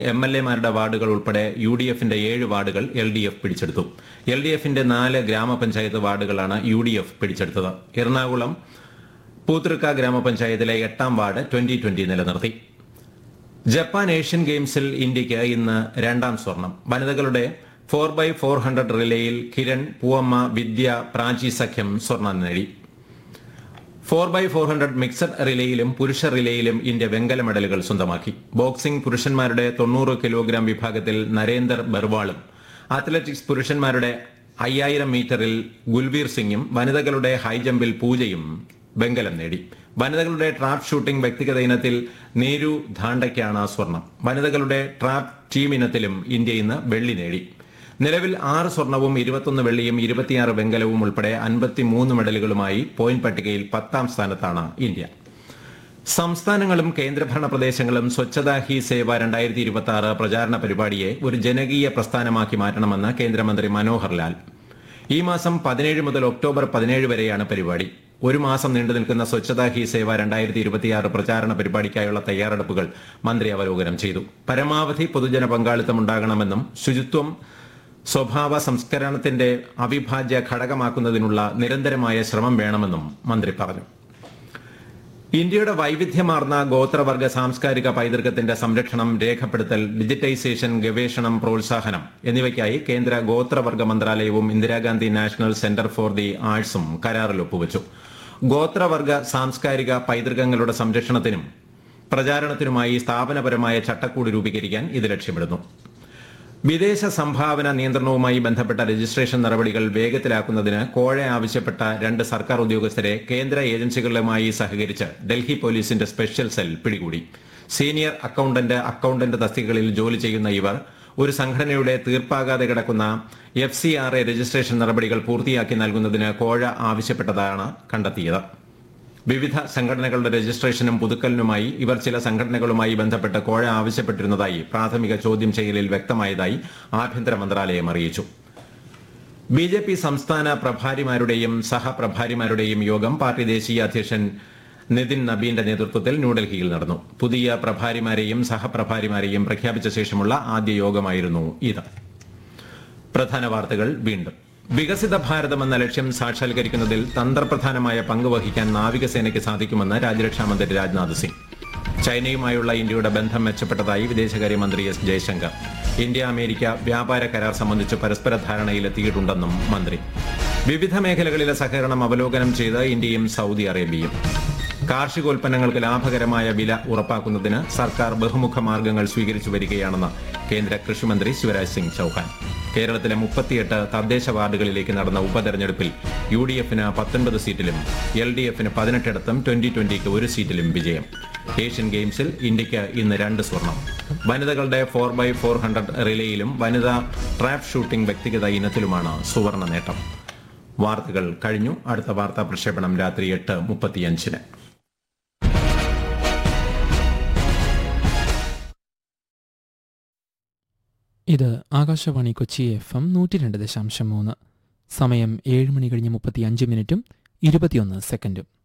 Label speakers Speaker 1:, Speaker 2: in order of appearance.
Speaker 1: M L എമാരുടെ വാർഡുകൾ ഉൾപ്പെടെ യു ഡി എഫിന്റെ ഏഴ് വാർഡുകൾ എൽ ഡി എഫ് പിടിച്ചെടുത്തു എൽ ഡി എഫിന്റെ നാല് ഗ്രാമപഞ്ചായത്ത് വാർഡുകളാണ് യു ഡി എഫ് പിടിച്ചെടുത്തത് എറണാകുളം പൂത്തൃക്ക ഗ്രാമപഞ്ചായത്തിലെ എട്ടാം വാർഡ് ട്വന്റി ട്വന്റി നിലനിർത്തി ജപ്പാൻ ഏഷ്യൻ ഗെയിംസിൽ ഇന്ത്യയ്ക്ക് ഇന്ന് രണ്ടാം സ്വർണം വനിതകളുടെ ഫോർ ബൈ ഫോർ ഹൺഡ്രഡ് റിലേയിൽ കിരൺ പൂവമ്മ വിദ്യ പ്രാചി സഖ്യം സ്വർണം നേടി four by four hundred mixed റിലേയിലും പുരുഷ റിലേയിലും ഇന്ത്യ വെങ്കല മെഡലുകൾ സ്വന്തമാക്കി ബോക്സിംഗ് പുരുഷന്മാരുടെ തൊണ്ണൂറ് കിലോഗ്രാം വിഭാഗത്തിൽ നരേന്ദർ ബർവാളും അത്ലറ്റിക്സ് പുരുഷന്മാരുടെ അയ്യായിരം മീറ്ററിൽ ഗുൽവീർ സിംഗും വനിതകളുടെ ഹൈജമ്പിൽ പൂജയും വെങ്കലം നേടി വനിതകളുടെ ട്രാപ്പ് ഷൂട്ടിംഗ് വ്യക്തിഗത ഇനത്തിൽ നീരു ധാണ്ടയ്ക്കാണ് സ്വർണം വനിതകളുടെ ട്രാപ്പ് ടീം ഇനത്തിലും ഇന്ത്യ ഇന്ന് വെള്ളി നേടി നിലവിൽ ആറ് സ്വർണവും ഇരുപത്തൊന്ന് വെള്ളിയും ഇരുപത്തിയാറ് വെങ്കലവും ഉൾപ്പെടെ അൻപത്തിമൂന്ന് മെഡലുകളുമായി പോയിന്റ് പട്ടികയിൽ പത്താം സ്ഥാനത്താണ് ഇന്ത്യ സംസ്ഥാനങ്ങളും കേന്ദ്രഭരണ പ്രദേശങ്ങളും സ്വച്ഛതാ ഹി സേവ രണ്ടായിരത്തി ഇരുപത്തി ആറ് പ്രചാരണ പരിപാടിയെ ഒരു ജനകീയ പ്രസ്ഥാനമാക്കി മാറ്റണമെന്ന് കേന്ദ്രമന്ത്രി മനോഹർ ലാൽ ഈ മാസം പതിനേഴ് മുതൽ ഒക്ടോബർ പതിനേഴ് വരെയാണ് പരിപാടി ഒരു മാസം നീണ്ടു നിൽക്കുന്ന സ്വച്ഛതാ ഹി സേവ രണ്ടായിരത്തി ഇരുപത്തിയാറ് പ്രചാരണ പരിപാടിക്കായുള്ള തയ്യാറെടുപ്പുകൾ മന്ത്രി അവലോകനം ചെയ്തു പരമാവധി പൊതുജന പങ്കാളിത്തം ഉണ്ടാകണമെന്നും ശുചിത്വം സ്വഭാവ സംസ്കരണത്തിന്റെ അവിഭാജ്യ ഘടകമാക്കുന്നതിനുള്ള നിരന്തരമായ ശ്രമം വേണമെന്നും മന്ത്രി പറഞ്ഞു ഇന്ത്യയുടെ വൈവിധ്യമാർന്ന ഗോത്രവർഗ സാംസ്കാരിക പൈതൃകത്തിന്റെ സംരക്ഷണം രേഖപ്പെടുത്തൽ ഡിജിറ്റൈസേഷൻ ഗവേഷണം പ്രോത്സാഹനം എന്നിവയ്ക്കായി കേന്ദ്ര ഗോത്രവർഗ മന്ത്രാലയവും Indira Gandhi national centre for the ആർട്സും കരാറിൽ ഒപ്പുവച്ചു ഗോത്രവർഗ സാംസ്കാരിക പൈതൃകങ്ങളുടെ സംരക്ഷണത്തിനും പ്രചാരണത്തിനുമായി സ്ഥാപനപരമായ ചട്ടക്കൂട് രൂപീകരിക്കാൻ ഇത് ലക്ഷ്യമിടുന്നു വിദേശ സംഭാവന നിയന്ത്രണവുമായി ബന്ധപ്പെട്ട രജിസ്ട്രേഷൻ നടപടികൾ വേഗത്തിലാക്കുന്നതിന് കോഴ ആവശ്യപ്പെട്ട രണ്ട് സർക്കാർ ഉദ്യോഗസ്ഥരെ കേന്ദ്ര ഏജൻസികളുമായി സഹകരിച്ച് ഡൽഹി പോലീസിന്റെ സ്പെഷ്യൽ സെൽ പിടികൂടി സീനിയർ അക്കൌണ്ടന്റ് അക്കൌണ്ടന്റ് തസ്തികകളിൽ ജോലി ചെയ്യുന്ന ഇവർ ഒരു സംഘടനയുടെ തീർപ്പാകാതെ കിടക്കുന്ന F C R A registration നടപടികൾ പൂർത്തിയാക്കി നൽകുന്നതിന് കോഴ ആവശ്യപ്പെട്ടതാണ് കണ്ടെത്തിയത് വിവിധ സംഘടനകളുടെ രജിസ്ട്രേഷനും പുതുക്കലിനുമായി ഇവർ ചില സംഘടനകളുമായി ബന്ധപ്പെട്ട് കോഴ ആവശ്യപ്പെട്ടിരുന്നതായി പ്രാഥമിക ചോദ്യം ചെയ്യലിൽ വ്യക്തമായതായി ആഭ്യന്തര മന്ത്രാലയം അറിയിച്ചു ബി ജെ പി സംസ്ഥാന പ്രഭാരിമാരുടെയും സഹപ്രഭാരിമാരുടെയും യോഗം പാർട്ടി ദേശീയ അധ്യക്ഷൻ നിതിൻ നബീന്റെ നേതൃത്വത്തിൽ ന്യൂഡൽഹിയിൽ നടന്നു പുതിയ പ്രഭാരിമാരെയും സഹപ്രഭാരിമാരെയും പ്രഖ്യാപിച്ച ശേഷമുള്ള ആദ്യ യോഗമായിരുന്നു ഇത് പ്രധാന വാർത്തകൾ വീണ്ടും വികസിത ഭാരതം എന്ന ലക്ഷ്യം സാക്ഷാത്കരിക്കുന്നതിൽ തന്ത്രപ്രധാനമായ പങ്ക് വഹിക്കാൻ നാവികസേനയ്ക്ക് സാധിക്കുമെന്ന് രാജ്യരക്ഷാമന്ത്രി രാജ്നാഥ് സിംഗ് ചൈനയുമായുള്ള ഇന്ത്യയുടെ ബന്ധം മെച്ചപ്പെട്ടതായി വിദേശകാര്യമന്ത്രി എസ് ജയശങ്കർ ഇന്ത്യ അമേരിക്ക വ്യാപാര കരാർ സംബന്ധിച്ച് പരസ്പര ധാരണയിലെത്തിയിട്ടുണ്ടെന്നും മന്ത്രി വിവിധ മേഖലകളിലെ സഹകരണം അവലോകനം ചെയ്ത് ഇന്ത്യയും സൗദി അറേബ്യയും കാർഷികോൽപ്പന്നങ്ങൾക്ക് ലാഭകരമായ വില ഉറപ്പാക്കുന്നതിന് സർക്കാർ ബഹുമുഖ മാർഗങ്ങൾ സ്വീകരിച്ചു വരികയാണെന്ന് കേന്ദ്ര കൃഷിമന്ത്രി ശിവരാജ് സിംഗ് ചൌഹാൻ കേരളത്തിലെ മുപ്പത്തിയെട്ട് തദ്ദേശ വാർഡുകളിലേക്ക് നടന്ന ഉപതെരഞ്ഞെടുപ്പിൽ യു ഡി എഫിന് പത്തൊൻപത് സീറ്റിലും എൽ ഡി എഫിന് പതിനെട്ടിടത്തും ട്വന്റി ട്വന്റിക്ക് ഒരു സീറ്റിലും വിജയം ഏഷ്യൻ ഗെയിംസിൽ ഇന്ത്യയ്ക്ക് ഇന്ന് രണ്ട് സ്വർണം വനിതകളുടെ ഫോർ ബൈ ഫോർ ഹൺഡ്രഡ് റിലേയിലും വനിതാ ട്രാപ്പ് ഷൂട്ടിംഗ് വ്യക്തിഗത ഇനത്തിലുമാണ് സുവർണ നേട്ടം വാർത്തകൾ കഴിഞ്ഞു അടുത്ത വാർത്താ പ്രക്ഷേപണം രാത്രി എട്ട് മുപ്പത്തിയഞ്ചിന്
Speaker 2: ഇത് ആകാശവാണി കൊച്ചി എഫ് എം നൂറ്റി രണ്ട് ദശാംശം മൂന്ന് സമയം ഏഴ് മണി കഴിഞ്ഞ് മുപ്പത്തി അഞ്ച് മിനിറ്റും ഇരുപത്തിയൊന്ന് സെക്കൻഡും